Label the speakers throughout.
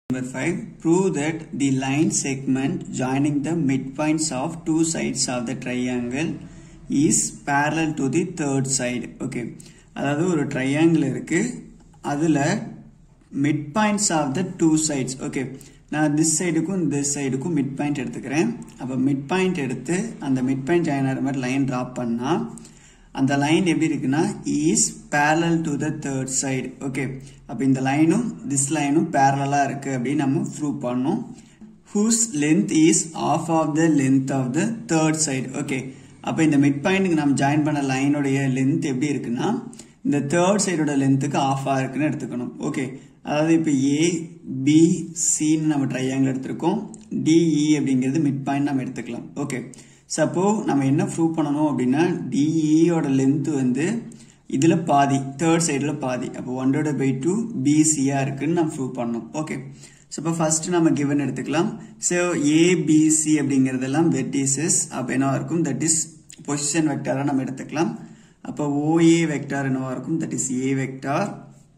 Speaker 1: Number 5. Prove that the line segment joining the midpoints of two sides of the triangle is parallel to the third side. Okay. அதாவது ஒரு triangle இருக்கு அதுல midpoints of the two sides. Okay. நான் this சைடுக்கும் this சைடுக்கும் midpoint எடுத்துக்கிறேன் அப்போ midpoint எடுத்து அந்த midpoint join ஆகிற மாதிரி லைன் ட்ராப் பண்ணா அந்த லைன் எப்படி இருக்குன்னா is parallel to the third side okay அப்போ இந்த லைனும் திஸ் லைனும் பேரலாக இருக்கு அப்படின்னு நம்ம ப்ரூவ் பண்ணோம் whose length is of of the length of the third side okay அப்போ இந்த மிட் பாயிண்ட்டுக்கு நம்ம ஜாயின் பண்ண லைனுடைய லென்த் எப்படி இருக்குன்னா இந்த தேர்ட் சைடோட லென்த்துக்கு ஆஃபாக இருக்குன்னு எடுத்துக்கணும் ஓகே அதாவது இப்போ ஏ பி சின்னு நம்ம ட்ரையாங்கிள் எடுத்திருக்கோம் டிஇ அப்படிங்கிறது மிட் பாயிண்ட் நம்ம எடுத்துக்கலாம் ஓகே சப்போ நம்ம என்ன ப்ரூவ் பண்ணணும் அப்படின்னா டிஇயோட லென்த் வந்து இதில் பாதி தேர்ட் சைடில் பாதி அப்போ ஒன்றோட பை டூ பிசியாக இருக்குன்னு நம்ம ப்ரூவ் பண்ணணும் ஓகே ஸோ இப்போ ஃபர்ஸ்ட் நம்ம கிவன் எடுத்துக்கலாம் ஸோ ஏபிசி அப்படிங்கிறதெல்லாம் வெர்டிசஸ் அப்போ என்னவா இருக்கும் தட் இஸ் பொசிஷன் வெக்டாராக நம்ம எடுத்துக்கலாம் அப்போ ஓஏ வெக்டார் என்னவா இருக்கும் that is A vector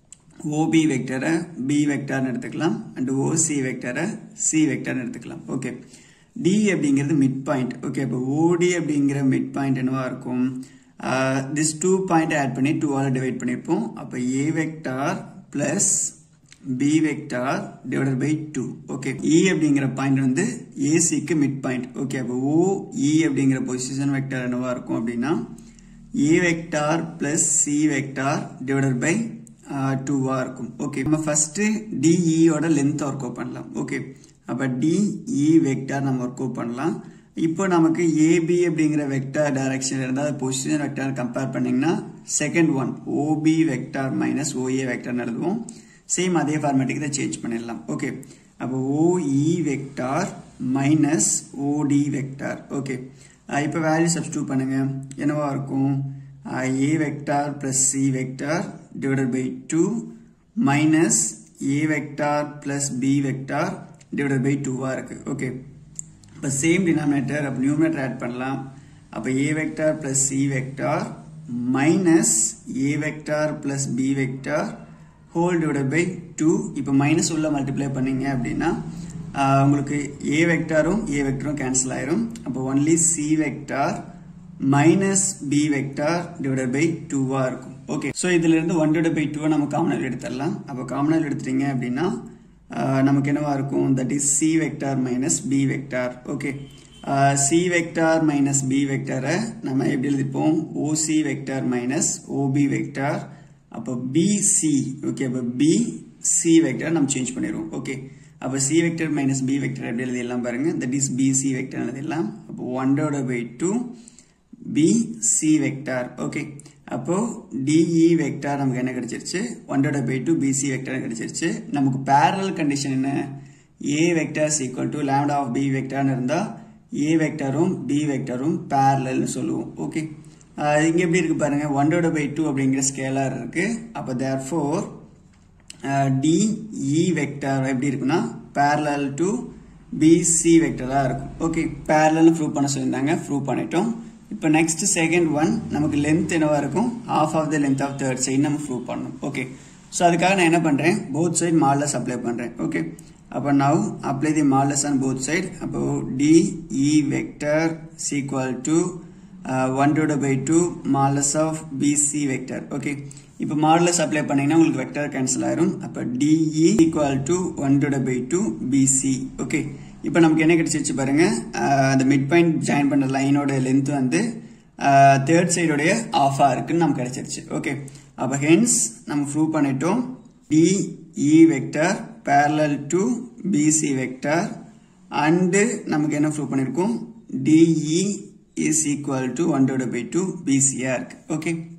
Speaker 1: OB வெக்டரை பி வெக்டார்னு எடுத்துக்கலாம் அண்ட் ஓசி வெக்டரை சி வெக்டார்னு எடுத்துக்கலாம் ஓகே டி அப்படிங்கிறது மிட் பாயிண்ட் ஓகே இப்போ ஓடி அப்படிங்கிற மிட் பாயிண்ட் என்னவா இருக்கும் திஸ் டூ பாயிண்ட் ஆட் பண்ணி டூவால் டிவைட் பண்ணியிருப்போம் அப்போ A vector plus B vector divided by two okay E அப்படிங்கிற பாயிண்ட் வந்து ஏசிக்கு மிட் பாயிண்ட் ஓகே அப்போ ஓ இ அப்படிங்கிற பொசிஷன் வெக்டார் என்னவா இருக்கும் அப்படின்னா A vector plus C vector divided by டூவாக இருக்கும் ஓகே நம்ம ஃபர்ஸ்ட் டிஇயோட லென்த் ஒர்க் அவுட் பண்ணலாம் ஓகே அப்போ டிஇ வெக்டார் நம்ம ஒர்க் அவுட் பண்ணலாம் இப்போ நமக்கு ஏபி அப்படிங்கிற வெக்டார் டைரக்ஷன் இருந்தால் பொசிஷன் வெக்டார் கம்பேர் பண்ணிங்கன்னா second one OB vector minus OA வெக்டார்னு எழுதுவோம் சேம் அதே ஃபார்மேட்டுக்கு இதை சேஞ்ச் பண்ணிடலாம் ஓகே அப்போ OE vector minus OD vector okay இப்போ வேல்யூ சப்ஸ்டியூட் பண்ணுங்க என்னவா இருக்கும் A vector plus C vector divided by two minus A vector plus B vector divided by டூவாக இருக்குது ஓகே இப்போ சேம் டினாமினேட்டர் அப்போ நியூமினேட்டர் ஆட் பண்ணலாம் அப்போ A vector plus C vector minus A vector plus B vector whole divided by two இப்போ minus உள்ள multiply பண்ணீங்க அப்படின்னா உங்களுக்கு ஏ வெக்டாரும் ஏ வெக்டரும் கேன்சல் ஆயிரும் அப்போ only C vector minus B vector divided by டூவாக இருக்கும் ஓகே ஸோ இதுல இருந்து ஒன் டிவைட் பை டூவை நம்ம காமனல் எடுத்துடலாம் அப்போ காமனல் எடுத்துட்டீங்க அப்படின்னா நமக்கு என்னவா இருக்கும் that is C vector minus B vector okay C vector minus B வெக்டாரை நம்ம எப்படி எழுதிப்போம் OC vector minus OB vector அப்போ பிசி ஓகே அப்போ பி சி வெக்டார் நம்ம சேஞ்ச் பண்ணிடுவோம் ஓகே அப்போ C vector minus B vector எப்படி எழுதிடலாம் பாருங்க தட் இஸ் பிசி வெக்டர் எழுதிடலாம் அப்போ ஒன்றோட by two B C vector okay அப்போ டிஇ வெக்டார் நமக்கு என்ன கிடைச்சிருச்சு ஒன்றோட பை டூ பிசி வெக்டார் கிடைச்சிருச்சு நமக்கு பேரல் கண்டிஷன் என்ன A vector equal to lambda of B வெக்டார்னு இருந்தால் ஏ வெக்டாரும் பி வெக்டாரும் பேரலல்னு சொல்லுவோம் ஓகே இங்கே எப்படி இருக்கு பாருங்க ஒன்றோட பை டூ அப்படிங்கிற ஸ்கேலார் இருக்கு அப்போ தேர் ஃபோர் டிஇ வெக்டார் எப்படி இருக்குன்னா பேரலல் டு பிசி வெக்டராக இருக்கும் ஓகே பேரலல் ப்ரூவ் பண்ண சொல்லியிருந்தாங்க ப்ரூவ் பண்ணிட்டோம் இப்போ நெக்ஸ்ட் செகண்ட் ஒன் நமக்கு லென்த் என்னவா இருக்கும் half of the length of third side நம்ம ப்ரூவ் பண்ணணும் ஓகே ஸோ அதுக்காக நான் என்ன பண்ணுறேன் போத் சைடு மாடலஸ் அப்ளை பண்ணுறேன் ஓகே அப்போ now apply the modulus on both side அப்போ DE vector is equal to one two by two modulus of BC vector okay இப்போ மாடலஸ் அப்ளை பண்ணீங்கன்னா உங்களுக்கு வெக்டர் கேன்சல் ஆயிரும் அப்போ DE equal to one two by two BC okay இப்போ நமக்கு என்ன கிடைச்சிருச்சு பாருங்க அந்த மிட் பாயிண்ட் ஜாயின் பண்ண லைனோட லென்த் வந்து தேர்ட் சைடோடைய ஆஃபாக இருக்குன்னு நமக்கு கிடைச்சிருச்சு ஓகே அப்போ ஹென்ஸ் நம்ம ப்ரூவ் பண்ணிட்டோம் DE vector parallel to BC vector and நமக்கு என்ன ப்ரூவ் பண்ணியிருக்கோம் DE is equal to one divide by two பிசியாக இருக்கு ஓகே